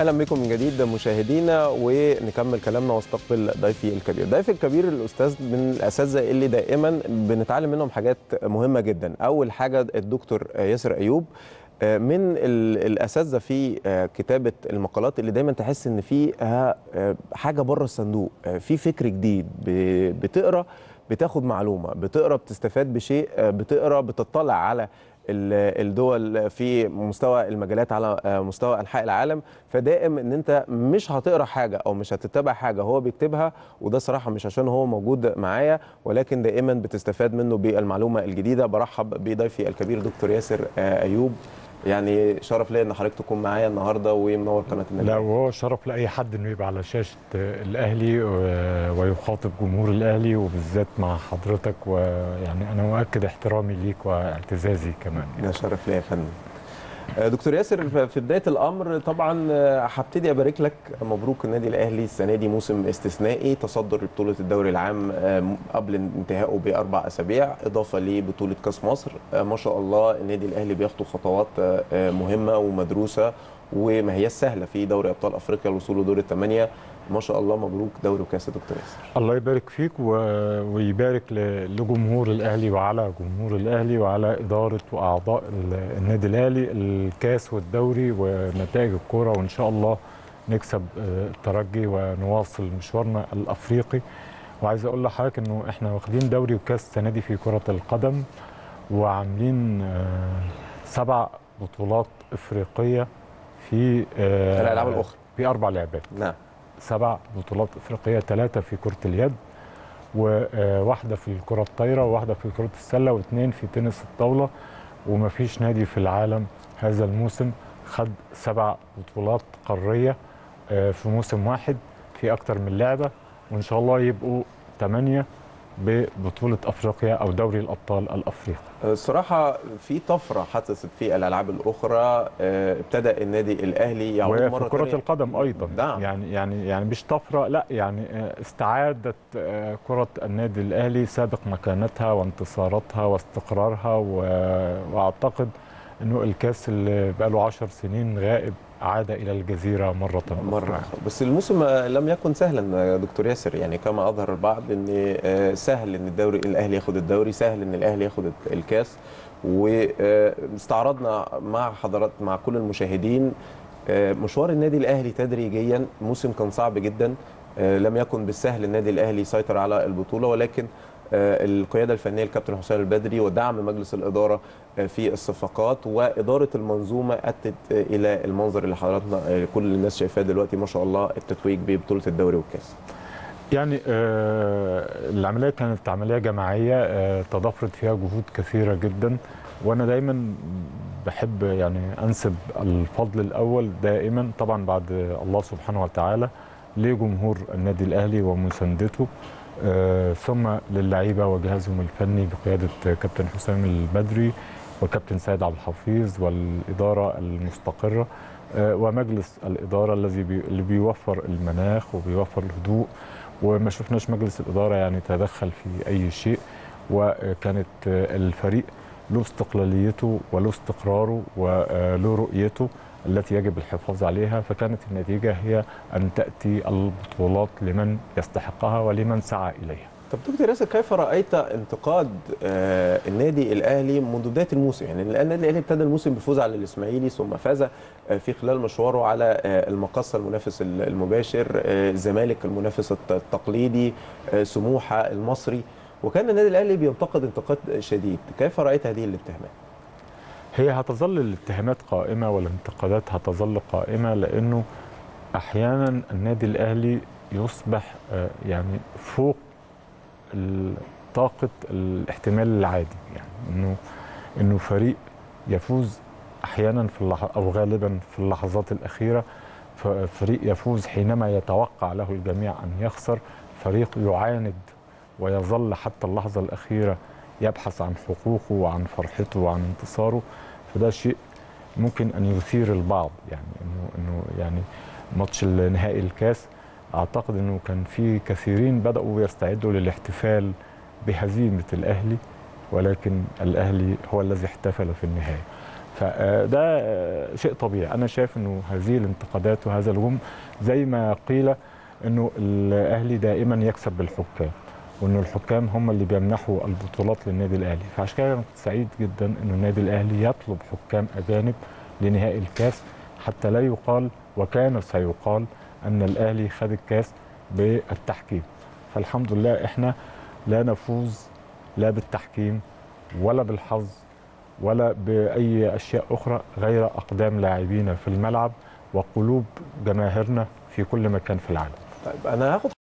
اهلا بكم من جديد مشاهدينا ونكمل كلامنا واستقبل ضيفي الكبير ضيفي الكبير الاستاذ من الاساتذه اللي دائما بنتعلم منهم حاجات مهمه جدا اول حاجه الدكتور ياسر ايوب من الاساتذه في كتابه المقالات اللي دايما تحس ان فيها حاجه بره الصندوق في فكر جديد بتقرا بتاخد معلومه بتقرا بتستفاد بشيء بتقرا بتطلع على الدول في مستوى المجالات على مستوى انحاء العالم فدائم ان انت مش هتقرا حاجه او مش هتتبع حاجه هو بيكتبها وده صراحه مش عشان هو موجود معايا ولكن دائما بتستفاد منه بالمعلومه الجديده برحب بضيفي الكبير دكتور ياسر ايوب يعني شرف ليا ان حضرتك تكون معايا النهارده ومنور قناه النادي لا وهو شرف لاي حد انه يبقى على شاشه الاهلي ويخاطب جمهور الاهلي وبالذات مع حضرتك ويعني انا مؤكد احترامي ليك واعتزازي كمان يعني. ده شرف ليا يا فندم دكتور ياسر في بدايه الامر طبعا هبتدي ابارك لك مبروك النادي الاهلي السنه دي موسم استثنائي تصدر بطوله الدوري العام قبل انتهائه باربع اسابيع اضافه لبطوله كاس مصر ما شاء الله النادي الاهلي بيخطو خطوات مهمه ومدروسه وما هي سهله في دوري ابطال افريقيا الوصول لدور الثمانيه ما شاء الله مبروك دوري وكاس يا دكتور ياسر الله يبارك فيك و... ويبارك لجمهور الاهلي وعلى جمهور الاهلي وعلى اداره واعضاء النادي الاهلي الكاس والدوري ونتائج الكوره وان شاء الله نكسب الترجي ونواصل مشوارنا الافريقي وعايز اقول لحضرتك انه احنا واخدين دوري وكاس السنه دي في كره القدم وعاملين سبع بطولات افريقيه في الالعاب الاخرى في اربع لعبات نعم سبع بطولات افريقيه ثلاثه في كره اليد وواحده في الكره الطايره وواحده في كره السله واثنين في تنس الطاوله ومفيش نادي في العالم هذا الموسم خد سبع بطولات قاريه في موسم واحد في اكتر من لعبه وان شاء الله يبقوا ثمانيه ببطولة أفريقيا أو دوري الأبطال الأفريقي الصراحة في طفرة حدثت في الألعاب الأخرى ابتدى النادي الأهلي يعود مرة كرة تانية. القدم أيضا نعم. يعني يعني يعني مش طفرة لا يعني استعادت كرة النادي الأهلي سابق مكانتها وانتصاراتها واستقرارها وأعتقد انه الكاس اللي بقى له 10 سنين غائب عاد الى الجزيره مره اخرى مره بس الموسم لم يكن سهلا دكتور ياسر يعني كما اظهر البعض ان سهل ان الدوري الاهلي ياخد الدوري سهل ان الاهلي ياخد الكاس واستعرضنا مع حضرات مع كل المشاهدين مشوار النادي الاهلي تدريجيا موسم كان صعب جدا لم يكن بالسهل النادي الاهلي يسيطر على البطوله ولكن القياده الفنيه الكابتن حسام البدري ودعم مجلس الاداره في الصفقات واداره المنظومه اتت الى المنظر اللي حضراتنا كل الناس شايفاه دلوقتي ما شاء الله التتويج ببطوله الدوري والكاس. يعني آه العمليه كانت عمليه جماعيه آه تضافرت فيها جهود كثيره جدا وانا دايما بحب يعني انسب الفضل الاول دائما طبعا بعد الله سبحانه وتعالى لجمهور النادي الاهلي ومساندته آه ثم للعيبه وجهازهم الفني بقياده كابتن حسام البدري وكابتن سيد عبد الحفيظ والاداره المستقره آه ومجلس الاداره الذي بي اللي بيوفر المناخ وبيوفر الهدوء وما شفناش مجلس الاداره يعني تدخل في اي شيء وكانت آه الفريق له استقلاليته وله استقراره وله رؤيته التي يجب الحفاظ عليها فكانت النتيجة هي أن تأتي البطولات لمن يستحقها ولمن سعى إليها طب دكتور ياسر كيف رايت انتقاد آه النادي الاهلي منذ بدايه الموسم يعني النادي الاهلي ابتدى الموسم بالفوز على الاسماعيلي ثم فاز آه في خلال مشواره على آه المقصه المنافس المباشر الزمالك المنافس التقليدي سموحه المصري وكان النادي الاهلي بينتقد انتقاد شديد كيف رايت هذه الاتهامات هي هتظل الاتهامات قائمه والانتقادات هتظل قائمه لانه احيانا النادي الاهلي يصبح يعني فوق طاقه الاحتمال العادي يعني انه انه فريق يفوز احيانا في اللح... او غالبا في اللحظات الاخيره فريق يفوز حينما يتوقع له الجميع ان يخسر فريق يعاند ويظل حتى اللحظه الاخيره يبحث عن حقوقه وعن فرحته وعن انتصاره فده شيء ممكن ان يثير البعض يعني انه انه يعني ماتش نهائي الكاس اعتقد انه كان في كثيرين بداوا يستعدوا للاحتفال بهزيمه الاهلي ولكن الاهلي هو الذي احتفل في النهايه فده آه، شيء طبيعي انا شايف انه هذه الانتقادات وهذا الهجوم زي ما قيل انه الاهلي دائما يكسب بالحكام وانه الحكام هم اللي بيمنحوا البطولات للنادي الاهلي فعشان كده انا كنت سعيد جدا انه النادي الاهلي يطلب حكام اجانب لنهائي الكاس حتى لا يقال وكان سيقال ان الاهلي خد الكاس بالتحكيم فالحمد لله احنا لا نفوز لا بالتحكيم ولا بالحظ ولا باي اشياء اخرى غير اقدام لاعبينا في الملعب وقلوب جماهيرنا في كل مكان في العالم طيب انا هاخد